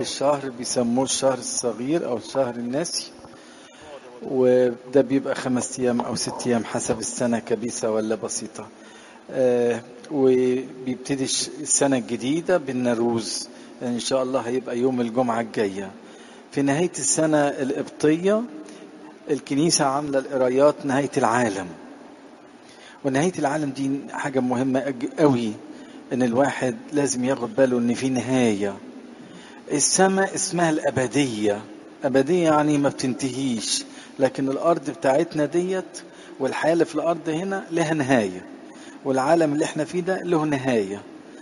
الشهر بيسموه الشهر الصغير او شهر النسي وده بيبقى خمس ايام او ست ايام حسب السنه كبيسه ولا بسيطه آه وبيبتدي السنه الجديده بالنروز ان شاء الله هيبقى يوم الجمعه الجايه في نهايه السنه القبطيه الكنيسه عامله القرايات نهايه العالم ونهايه العالم دي حاجه مهمه قوي ان الواحد لازم ياخد باله ان في نهايه السماء اسمها الابديه ابديه يعني ما بتنتهيش لكن الارض بتاعتنا ديت والحياه اللي في الارض هنا لها نهايه والعالم اللي احنا فيه ده له نهايه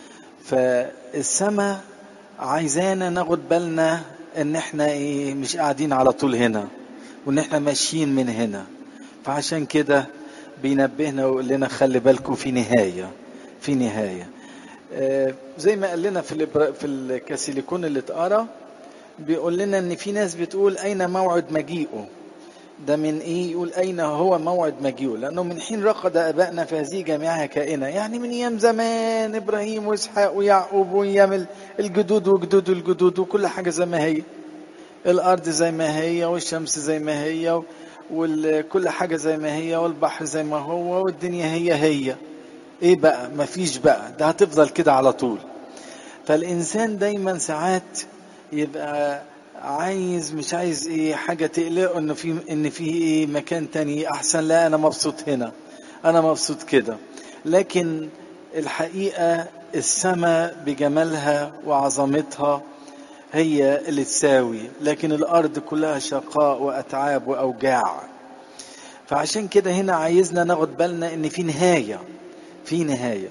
فالسماء عايزانا ناخد بالنا ان احنا ايه مش قاعدين على طول هنا وان احنا ماشيين من هنا فعشان كده بينبهنا ويقول لنا خلي بالكم في نهايه في نهايه آه زي ما قال لنا في في الكاسيليكون اللي اتقرا بيقول لنا ان في ناس بتقول اين موعد مجيئه ده من ايه يقول اين هو موعد مجيئه لانه من حين رقد ابائنا في هذه جميعها كائنه يعني من ايام زمان ابراهيم واسحاق ويعقوب وايام الجدود وجدود الجدود وكل حاجه زي ما هي الارض زي ما هي والشمس زي ما هي وكل حاجه زي ما هي والبحر زي ما هو والدنيا هي هي ايه بقى مفيش بقى ده هتفضل كده على طول فالانسان دايما ساعات يبقى عايز مش عايز ايه حاجه تقلقه انه في ان في ايه مكان تاني احسن لا انا مبسوط هنا انا مبسوط كده لكن الحقيقه السماء بجمالها وعظمتها هي اللي تساوي لكن الارض كلها شقاء واتعاب واوجاع فعشان كده هنا عايزنا ناخد بالنا ان في نهايه في نهايه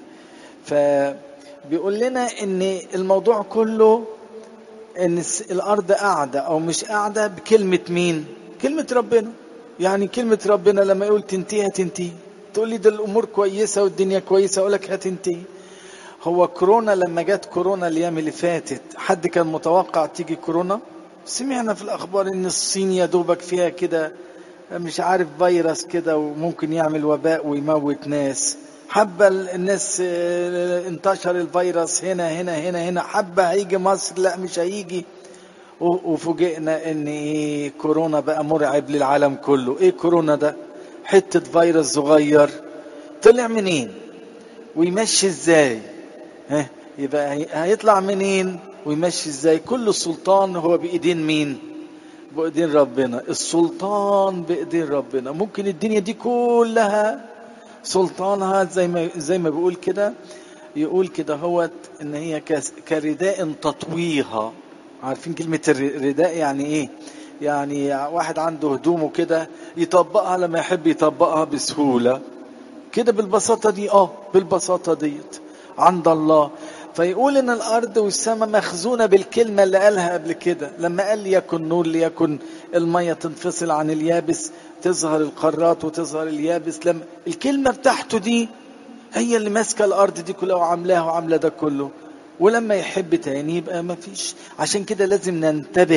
فبيقول لنا ان الموضوع كله ان الارض قاعده او مش قاعده بكلمه مين كلمه ربنا يعني كلمه ربنا لما يقول تنتهي هتنتهي تقول لي ده الامور كويسه والدنيا كويسه اقول لك هتنتهي هو كورونا لما جت كورونا الايام اللي فاتت حد كان متوقع تيجي كورونا سمعنا في الاخبار ان الصين يا دوبك فيها كده مش عارف فيروس كده وممكن يعمل وباء ويموت ناس حبة الناس انتشر الفيروس هنا هنا هنا هنا حبة هيجي مصر لا مش هيجي وفوجئنا ان ايه كورونا بقى مرعب للعالم كله ايه كورونا ده حتة فيروس صغير طلع منين ويمشي ازاي ها يبقى هيطلع منين ويمشي ازاي كل السلطان هو بايدين مين بايدين ربنا السلطان بايدين ربنا ممكن الدنيا دي كلها سلطانها زي ما زي ما بيقول كده يقول كده هوت ان هي كرداء تطويها عارفين كلمة الرداء يعني ايه يعني واحد عنده هدومه كده يطبقها لما يحب يطبقها بسهولة كده بالبساطة دي اه بالبساطة ديت عند الله فيقول ان الارض والسماء مخزونة بالكلمة اللي قالها قبل كده لما قال ليكن نور ليكن المية تنفصل عن اليابس تظهر القارات وتظهر اليابس لما الكلمة بتاعته دي هي اللي ماسكة الارض دي كلها وعاملاها وعاملة ده كله ولما يحب تاني يبقى ما فيش عشان كده لازم ننتبه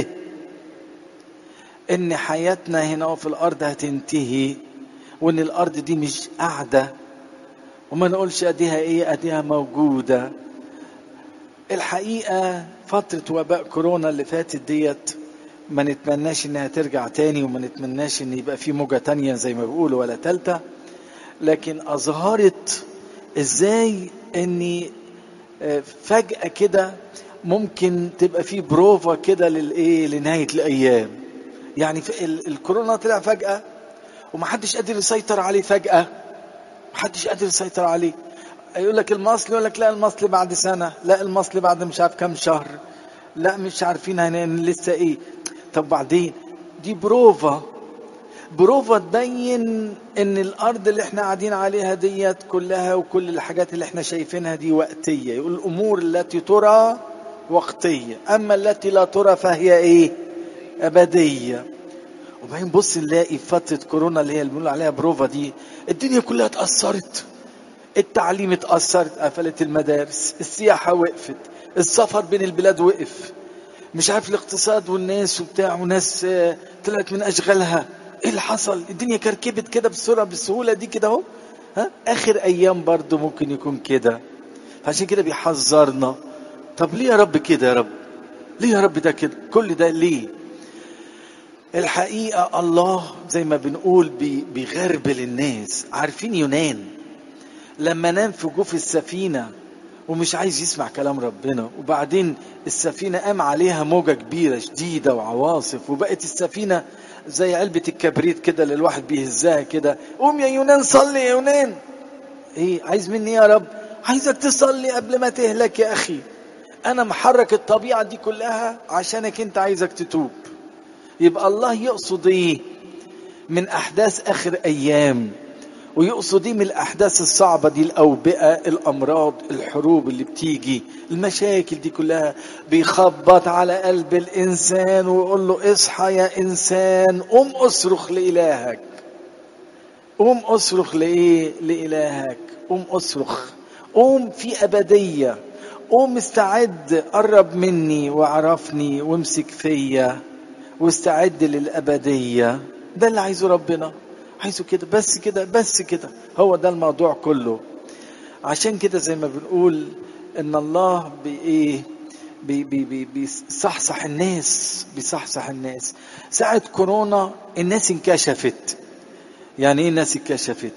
ان حياتنا هنا في الارض هتنتهي وان الارض دي مش قاعدة وما نقولش اديها ايه اديها موجودة الحقيقة فترة وباء كورونا اللي فاتت ديت ما نتمناش انها ترجع تاني وما نتمناش ان يبقى في موجة تانية زي ما بيقولوا ولا تالتة لكن اظهرت ازاي اني فجأة كده ممكن تبقى في بروفا كده للايه لنهاية الايام يعني الكورونا طلع فجأة ومحدش قادر يسيطر عليه فجأة محدش قادر يسيطر عليه يقول لك المصل يقول لك لا المصل بعد سنة لا المصل بعد مش عارف كام شهر لا مش عارفين هن لسه ايه طب بعدين دي بروفا بروفا تبين ان الارض اللي احنا قاعدين عليها ديت كلها وكل الحاجات اللي احنا شايفينها دي وقتيه يقول الامور التي ترى وقتيه اما التي لا ترى فهي ايه ابديه وبعدين بص نلاقي في فتره كورونا اللي هي اللي بنقول عليها بروفا دي الدنيا كلها اتاثرت التعليم اتاثرت قفلت المدارس السياحه وقفت السفر بين البلاد وقف مش عارف الاقتصاد والناس وبتاع وناس طلعت من اشغالها ايه اللي حصل الدنيا كركبت كده بسرعه بالسهوله دي كده اهو ها اخر ايام برضه ممكن يكون كده عشان كده بيحذرنا طب ليه يا رب كده يا رب ليه يا رب ده كده كل ده ليه الحقيقة الله زي ما بنقول بيغربل الناس عارفين يونان لما نام في جوف السفينة ومش عايز يسمع كلام ربنا وبعدين السفينة قام عليها موجة كبيرة شديدة وعواصف وبقت السفينة زي علبة الكبريت كده اللي الواحد بيهزها كده قوم يا يونان صلي يا يونان ايه عايز مني يا رب عايزك تصلي قبل ما تهلك يا اخي انا محرك الطبيعة دي كلها عشانك انت عايزك تتوب يبقى الله يقصد ايه من احداث اخر ايام ويقصد ايه من الاحداث الصعبه دي الاوبئه الامراض الحروب اللي بتيجي المشاكل دي كلها بيخبط على قلب الانسان ويقول له اصحى يا انسان قوم اصرخ لالهك قوم اصرخ لايه لالهك قوم اصرخ قوم في ابديه قوم استعد قرب مني وعرفني وامسك فيا واستعد للابديه ده اللي عايزه ربنا عايزه كده بس كده بس كده هو ده الموضوع كله عشان كده زي ما بنقول ان الله بايه بي بي بي بيصحصح الناس بيصحصح الناس ساعة كورونا الناس انكشفت يعني ايه الناس انكشفت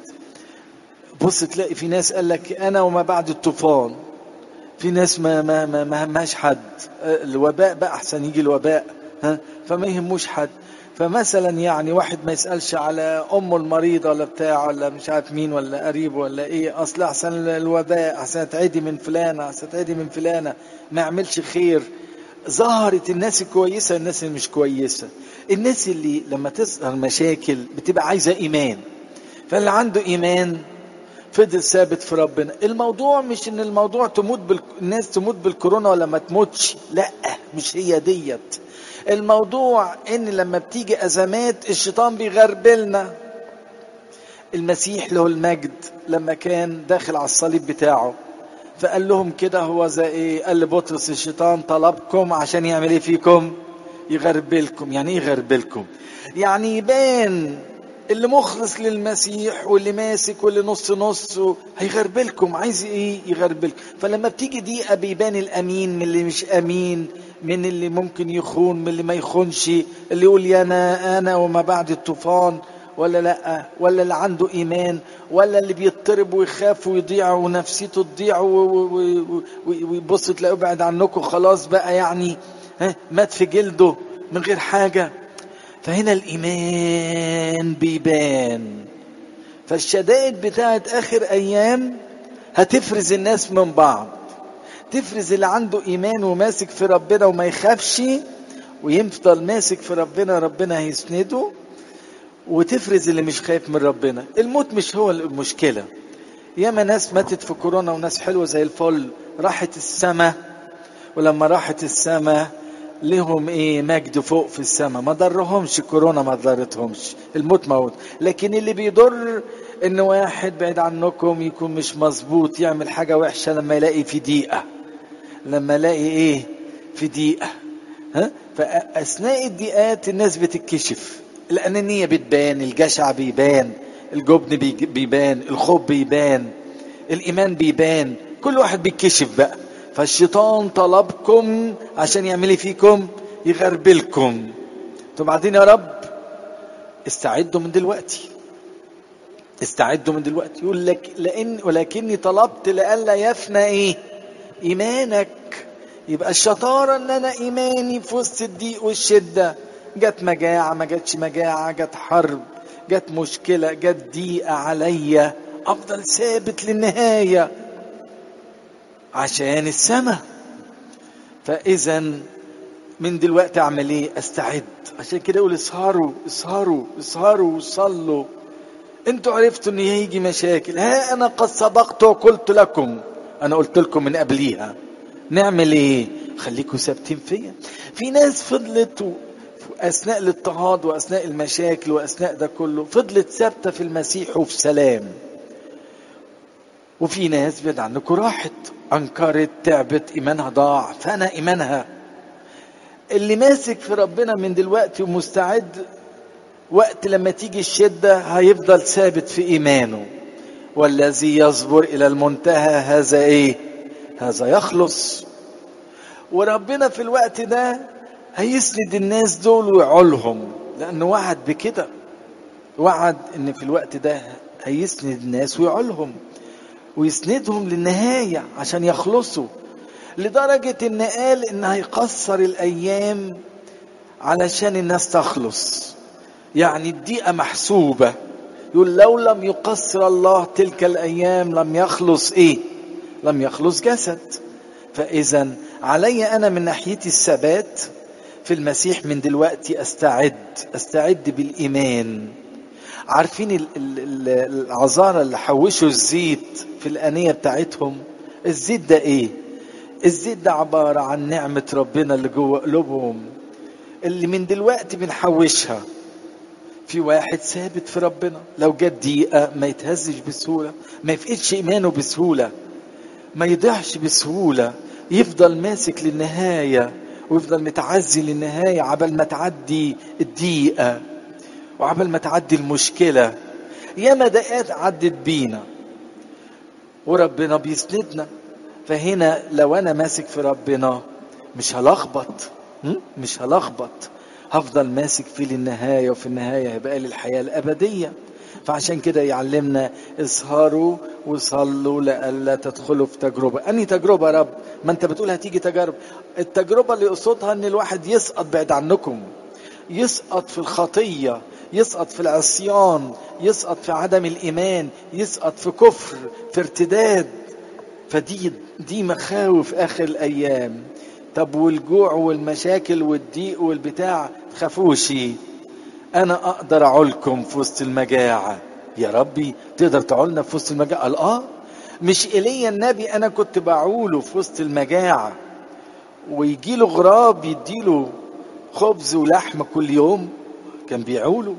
بص تلاقي في ناس قال لك انا وما بعد الطوفان في ناس ما ما ما ما هماش حد الوباء بقى احسن يجي الوباء ها فما يهموش حد فمثلا يعني واحد ما يسألش على أمه المريضة ولا بتاع ولا مش عارف مين ولا قريب ولا إيه أصل أحسن الوباء أحسن تعدي من فلانة أحسن تعدي من فلانة ما يعملش خير ظهرت الناس الكويسة الناس اللي مش كويسة الناس اللي لما تظهر مشاكل بتبقى عايزة إيمان فاللي عنده إيمان فضل ثابت في ربنا الموضوع مش ان الموضوع تموت بال... الناس تموت بالكورونا ولا ما تموتش لا مش هي ديت الموضوع ان لما بتيجي ازمات الشيطان بيغربلنا المسيح له المجد لما كان داخل على الصليب بتاعه فقال لهم كده هو زي ايه قال لبطرس الشيطان طلبكم عشان يعمل ايه فيكم يغربلكم يعني ايه يغربلكم يعني يبان اللي مخلص للمسيح واللي ماسك واللي نص نص هيغربلكم عايز ايه يغربلكم فلما بتيجي دقيقه بيبان الامين من اللي مش امين من اللي ممكن يخون من اللي ما يخونش اللي يقول يا انا انا وما بعد الطوفان ولا لا ولا اللي عنده ايمان ولا اللي بيضطرب ويخاف ويضيع ونفسيته تضيع ويبص تلاقيه بعد عنكم خلاص بقى يعني ها مات في جلده من غير حاجه فهنا الايمان بيبان فالشدائد بتاعت اخر ايام هتفرز الناس من بعض تفرز اللي عنده ايمان وماسك في ربنا وما يخافش ويفضل ماسك في ربنا ربنا هيسنده وتفرز اللي مش خايف من ربنا الموت مش هو المشكلة ياما ناس ماتت في كورونا وناس حلوة زي الفل راحت السما ولما راحت السما لهم ايه مجد فوق في السماء ما ضرهمش كورونا ما ضرتهمش الموت موت لكن اللي بيضر ان واحد بعيد عنكم يكون مش مظبوط يعمل حاجه وحشه لما يلاقي في دقيقه لما يلاقي ايه في دقيقه ها فاثناء الدقيقات الناس بتتكشف الانانيه بتبان الجشع بيبان الجبن بيبان الخوف بيبان الايمان بيبان كل واحد بيتكشف بقى فالشيطان طلبكم عشان يعمل فيكم يغربلكم طب بعدين يا رب استعدوا من دلوقتي استعدوا من دلوقتي يقول لك لان ولكني طلبت لئلا يفنى ايه ايمانك يبقى الشطاره ان انا ايماني في وسط الضيق والشده جت مجاعه ما جاتش مجاعه جت حرب جت مشكله جت ضيقه عليا افضل ثابت للنهايه عشان السماء فاذا من دلوقتي اعمل ايه استعد عشان كده اقول اسهروا اسهروا اسهروا وصلوا انتوا عرفتوا ان هيجي مشاكل ها انا قد سبقت وقلت لكم انا قلت لكم من قبليها نعمل ايه خليكم ثابتين فيا في ناس فضلت اثناء الاضطهاد واثناء المشاكل واثناء ده كله فضلت ثابته في المسيح وفي سلام وفي ناس بعد عنكم راحت انكرت تعبت ايمانها ضاع فانا ايمانها اللي ماسك في ربنا من دلوقتي ومستعد وقت لما تيجي الشدة هيفضل ثابت في إيمانه والذي يصبر إلى المنتهى هذا إيه هذا يخلص وربنا في الوقت ده هيسند الناس دول ويعولهم لانه وعد بكده وعد ان في الوقت ده هيسند الناس ويعولهم ويسندهم للنهاية عشان يخلصوا لدرجة ان قال ان هيقصر الايام علشان الناس تخلص يعني الدقيقة محسوبة يقول لو لم يقصر الله تلك الايام لم يخلص ايه لم يخلص جسد فاذا علي انا من ناحيتي الثبات في المسيح من دلوقتي استعد استعد بالايمان عارفين العذارى اللي حوشوا الزيت في الانيه بتاعتهم الزيت ده ايه الزيت ده عباره عن نعمه ربنا اللي جوه قلوبهم اللي من دلوقتي بنحوشها في واحد ثابت في ربنا لو جت دقيقة ما يتهزش بسهولة ما يفقدش إيمانه بسهولة ما يضيعش بسهولة يفضل ماسك للنهاية ويفضل متعزي للنهاية عبل ما تعدي الدقيقة وعبل ما تعدي المشكلة ياما دقات عدت بينا وربنا بيسندنا فهنا لو أنا ماسك في ربنا مش هلخبط مش هلخبط هفضل ماسك فيه للنهاية وفي النهاية هيبقى لي الحياة الأبدية فعشان كده يعلمنا اسهروا وصلوا لئلا تدخلوا في تجربة أني تجربة يا رب ما أنت بتقول هتيجي تجارب التجربة اللي قصدها أن الواحد يسقط بعد عنكم يسقط في الخطية يسقط في العصيان يسقط في عدم الإيمان يسقط في كفر في ارتداد فدي دي مخاوف آخر الأيام طب والجوع والمشاكل والضيق والبتاع تخافوش انا اقدر اعولكم في وسط المجاعه يا ربي تقدر تعولنا في وسط المجاعه قال اه مش ايليا النبي انا كنت بعوله في وسط المجاعه ويجي له غراب يديله خبز ولحم كل يوم كان بيعوله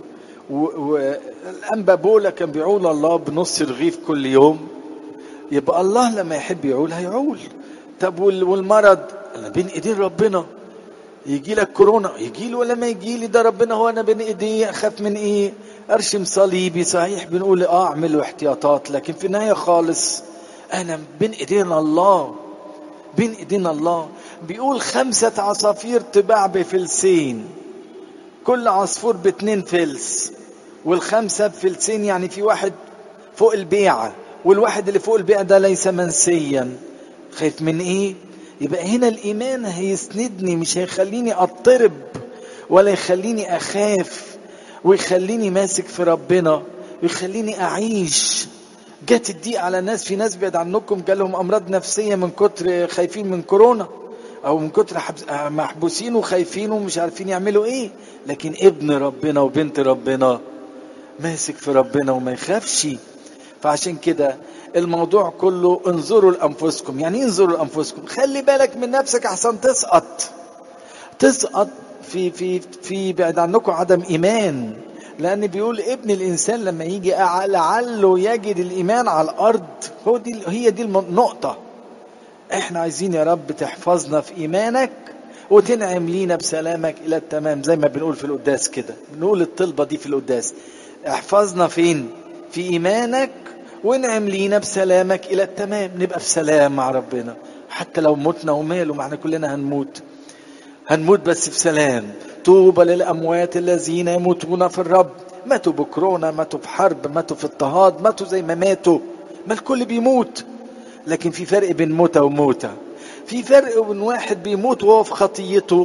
والانبا بولا كان بيعول الله بنص رغيف كل يوم يبقى الله لما يحب يعول هيعول طب والمرض انا بين ايدين ربنا يجي لك كورونا يجي له ولا ما يجي لي ده ربنا هو انا بين ايديه اخاف من ايه ارشم صليبي صحيح بنقول اه اعملوا احتياطات لكن في النهايه خالص انا بين ايدين الله بين ايدين الله بيقول خمسة عصافير تباع بفلسين كل عصفور باتنين فلس والخمسة بفلسين يعني في واحد فوق البيعة والواحد اللي فوق البيعة ده ليس منسيا خايف من ايه يبقى هنا الايمان هيسندني مش هيخليني اضطرب ولا يخليني اخاف ويخليني ماسك في ربنا ويخليني اعيش جت الضيق على ناس في ناس بعد عنكم جالهم امراض نفسيه من كتر خايفين من كورونا او من كتر محبوسين وخايفين ومش عارفين يعملوا ايه لكن ابن ربنا وبنت ربنا ماسك في ربنا وما يخافش فعشان كده الموضوع كله انظروا لانفسكم يعني انظروا لانفسكم خلي بالك من نفسك احسن تسقط تسقط في في في بعد عنكم عدم ايمان لان بيقول ابن الانسان لما يجي لعله يجد الايمان على الارض هو دي هي دي النقطه احنا عايزين يا رب تحفظنا في ايمانك وتنعم لينا بسلامك الى التمام زي ما بنقول في القداس كده بنقول الطلبه دي في القداس احفظنا فين في ايمانك وانعم لينا بسلامك الى التمام نبقى في سلام مع ربنا حتى لو متنا وماله معنا كلنا هنموت هنموت بس في سلام طوبى للاموات الذين يموتون في الرب ماتوا بكورونا ماتوا بحرب ماتوا في اضطهاد ماتوا زي ما ماتوا ما الكل بيموت لكن في فرق بين موتة وموتة في فرق بين واحد بيموت وهو في خطيته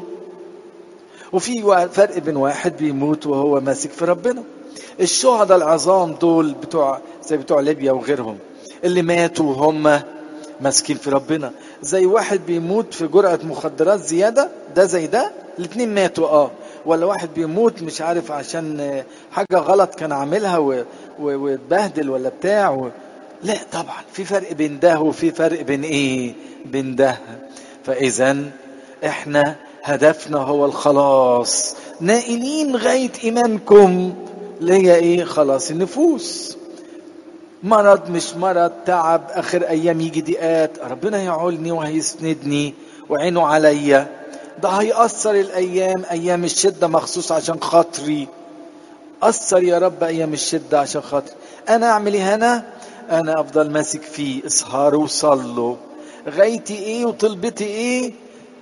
وفي فرق بين واحد بيموت وهو ماسك في ربنا الشهداء العظام دول بتوع زي بتوع ليبيا وغيرهم اللي ماتوا وهم ماسكين في ربنا زي واحد بيموت في جرعة مخدرات زيادة ده زي ده الاتنين ماتوا اه ولا واحد بيموت مش عارف عشان حاجة غلط كان عاملها واتبهدل ولا بتاع و... لا طبعا في فرق بين ده وفي فرق بين ايه بين ده فاذا احنا هدفنا هو الخلاص نائلين غاية ايمانكم اللي هي ايه خلاص النفوس مرض مش مرض تعب اخر ايام يجي ضيقات ربنا يعولني وهيسندني وعينه عليا ده هيأثر الايام ايام الشدة مخصوص عشان خاطري أثر يا رب ايام الشدة عشان خاطري انا اعمل ايه هنا انا افضل ماسك فيه اسهروا وصلوا غايتي ايه وطلبتي ايه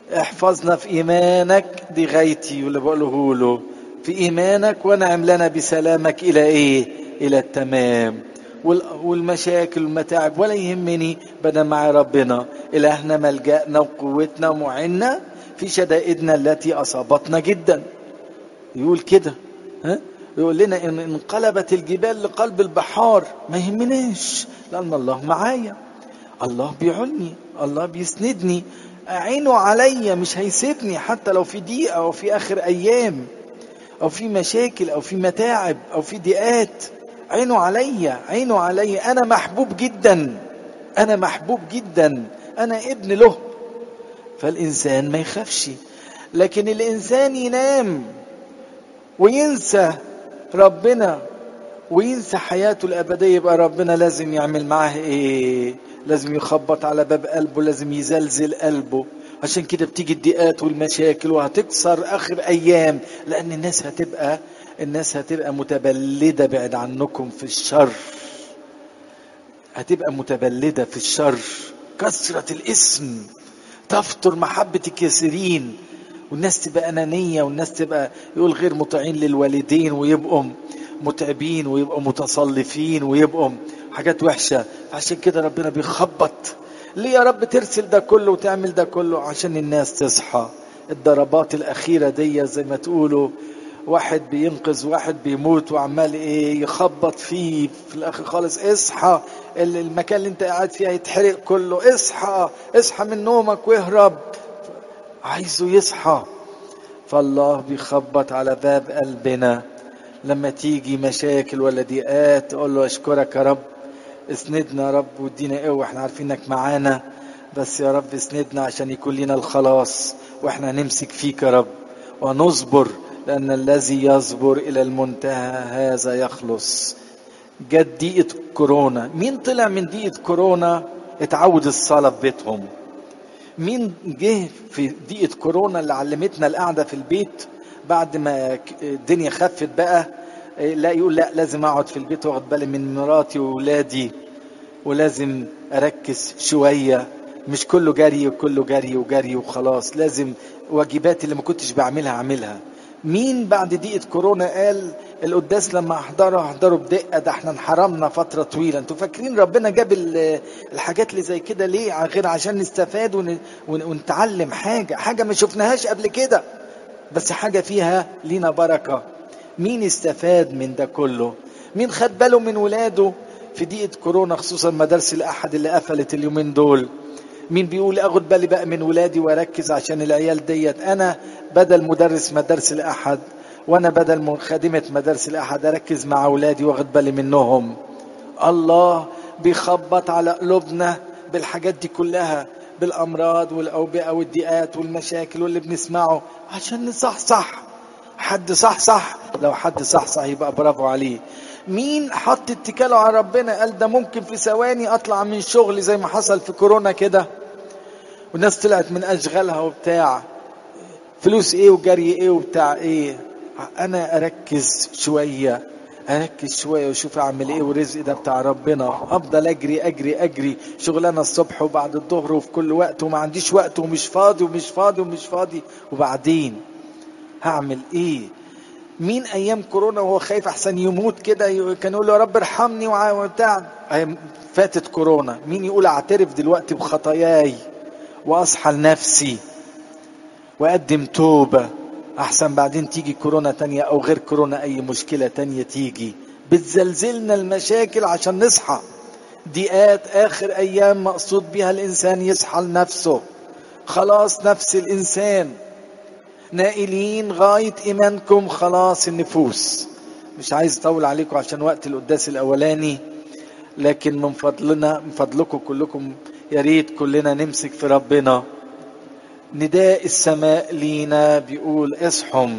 احفظنا في ايمانك دي غايتي واللي بقوله له في ايمانك وانعم لنا بسلامك الى ايه الى التمام والمشاكل والمتاعب ولا يهمني بدل مع ربنا الهنا ملجانا وقوتنا ومعنا في شدائدنا التي اصابتنا جدا يقول كده ها يقول لنا ان انقلبت الجبال لقلب البحار ما يهمناش لان الله معايا الله بيعلني الله بيسندني عينه عليا مش هيسيبني حتى لو في ضيقه او في اخر ايام او في مشاكل او في متاعب او في ضيقات عينه عليا عينه عليا انا محبوب جدا انا محبوب جدا انا ابن له فالانسان ما يخافش لكن الانسان ينام وينسى ربنا وينسى حياته الابديه يبقى ربنا لازم يعمل معاه ايه لازم يخبط على باب قلبه لازم يزلزل قلبه عشان كده بتيجي الضيقات والمشاكل وهتكسر اخر ايام لان الناس هتبقى الناس هتبقى متبلده بعد عنكم في الشر هتبقى متبلده في الشر كثره الاسم تفطر محبه الكثيرين والناس تبقى انانيه والناس تبقى يقول غير مطيعين للوالدين ويبقوا متعبين ويبقوا متصلفين ويبقوا حاجات وحشه عشان كده ربنا بيخبط ليه يا رب ترسل ده كله وتعمل ده كله عشان الناس تصحى الضربات الأخيرة دي زي ما تقولوا واحد بينقذ واحد بيموت وعمال ايه يخبط فيه في الاخر خالص اصحى المكان اللي انت قاعد فيه هيتحرق كله اصحى اصحى من نومك واهرب عايزه يصحى فالله بيخبط على باب قلبنا لما تيجي مشاكل ولا ضيقات تقول له اشكرك يا رب اسندنا يا رب وادينا قوة احنا عارفين انك معانا بس يا رب اسندنا عشان يكون لنا الخلاص واحنا نمسك فيك يا رب ونصبر لأن الذي يصبر إلى المنتهى هذا يخلص جت ضيقة كورونا مين طلع من ضيقة كورونا اتعود الصلاة في بيتهم مين جه في ضيقة كورونا اللي علمتنا القعدة في البيت بعد ما الدنيا خفت بقى لا يقول لا لازم اقعد في البيت واخد بالي من مراتي واولادي ولازم اركز شويه مش كله جري وكله جري وجري وخلاص لازم واجباتي اللي ما كنتش بعملها اعملها مين بعد دقيقة كورونا قال القداس لما احضره احضره بدقة ده احنا انحرمنا فترة طويلة انتوا فاكرين ربنا جاب الحاجات اللي زي كده ليه غير عشان نستفاد ون... ونتعلم حاجة حاجة ما شفناهاش قبل كده بس حاجة فيها لينا بركة مين استفاد من ده كله مين خد باله من ولاده في دقيقة كورونا خصوصا مدارس الأحد اللي قفلت اليومين دول مين بيقول اخد بالي بقى من ولادي واركز عشان العيال ديت انا بدل مدرس مدارس الاحد وانا بدل خادمة مدارس الاحد اركز مع اولادي واخد بالي منهم الله بيخبط على قلوبنا بالحاجات دي كلها بالامراض والاوبئه والضيقات والمشاكل واللي بنسمعه عشان نصحصح حد صح صح لو حد صح صح يبقى برافو عليه مين حط اتكاله على ربنا قال ده ممكن في ثواني اطلع من شغلي زي ما حصل في كورونا كده والناس طلعت من اشغالها وبتاع فلوس ايه وجري ايه وبتاع ايه انا اركز شويه اركز شويه واشوف اعمل ايه ورزق ده بتاع ربنا افضل اجري اجري اجري شغلانه الصبح وبعد الظهر وفي كل وقت وما عنديش وقت ومش فاضي ومش فاضي ومش فاضي وبعدين هعمل ايه مين ايام كورونا وهو خايف احسن يموت كده كان يقول له يا رب ارحمني وبتاع فاتت كورونا مين يقول اعترف دلوقتي بخطاياي واصحى لنفسي واقدم توبه احسن بعدين تيجي كورونا تانية او غير كورونا اي مشكله تانية تيجي بتزلزلنا المشاكل عشان نصحى ضيقات اخر ايام مقصود بها الانسان يصحى لنفسه خلاص نفس الانسان نائلين غاية إيمانكم خلاص النفوس مش عايز أطول عليكم عشان وقت القداس الأولاني لكن من فضلنا من فضلكم كلكم يا ريت كلنا نمسك في ربنا نداء السماء لينا بيقول اصحم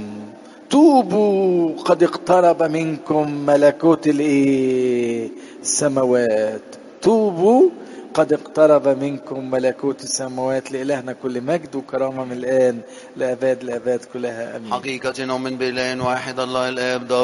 توبوا قد اقترب منكم ملكوت الايه السماوات توبوا قد اقترب منكم ملكوت السماوات لإلهنا كل مجد وكرامة من الآن لأباد لأباد كلها أمين حقيقة نؤمن بإله واحد الله الآب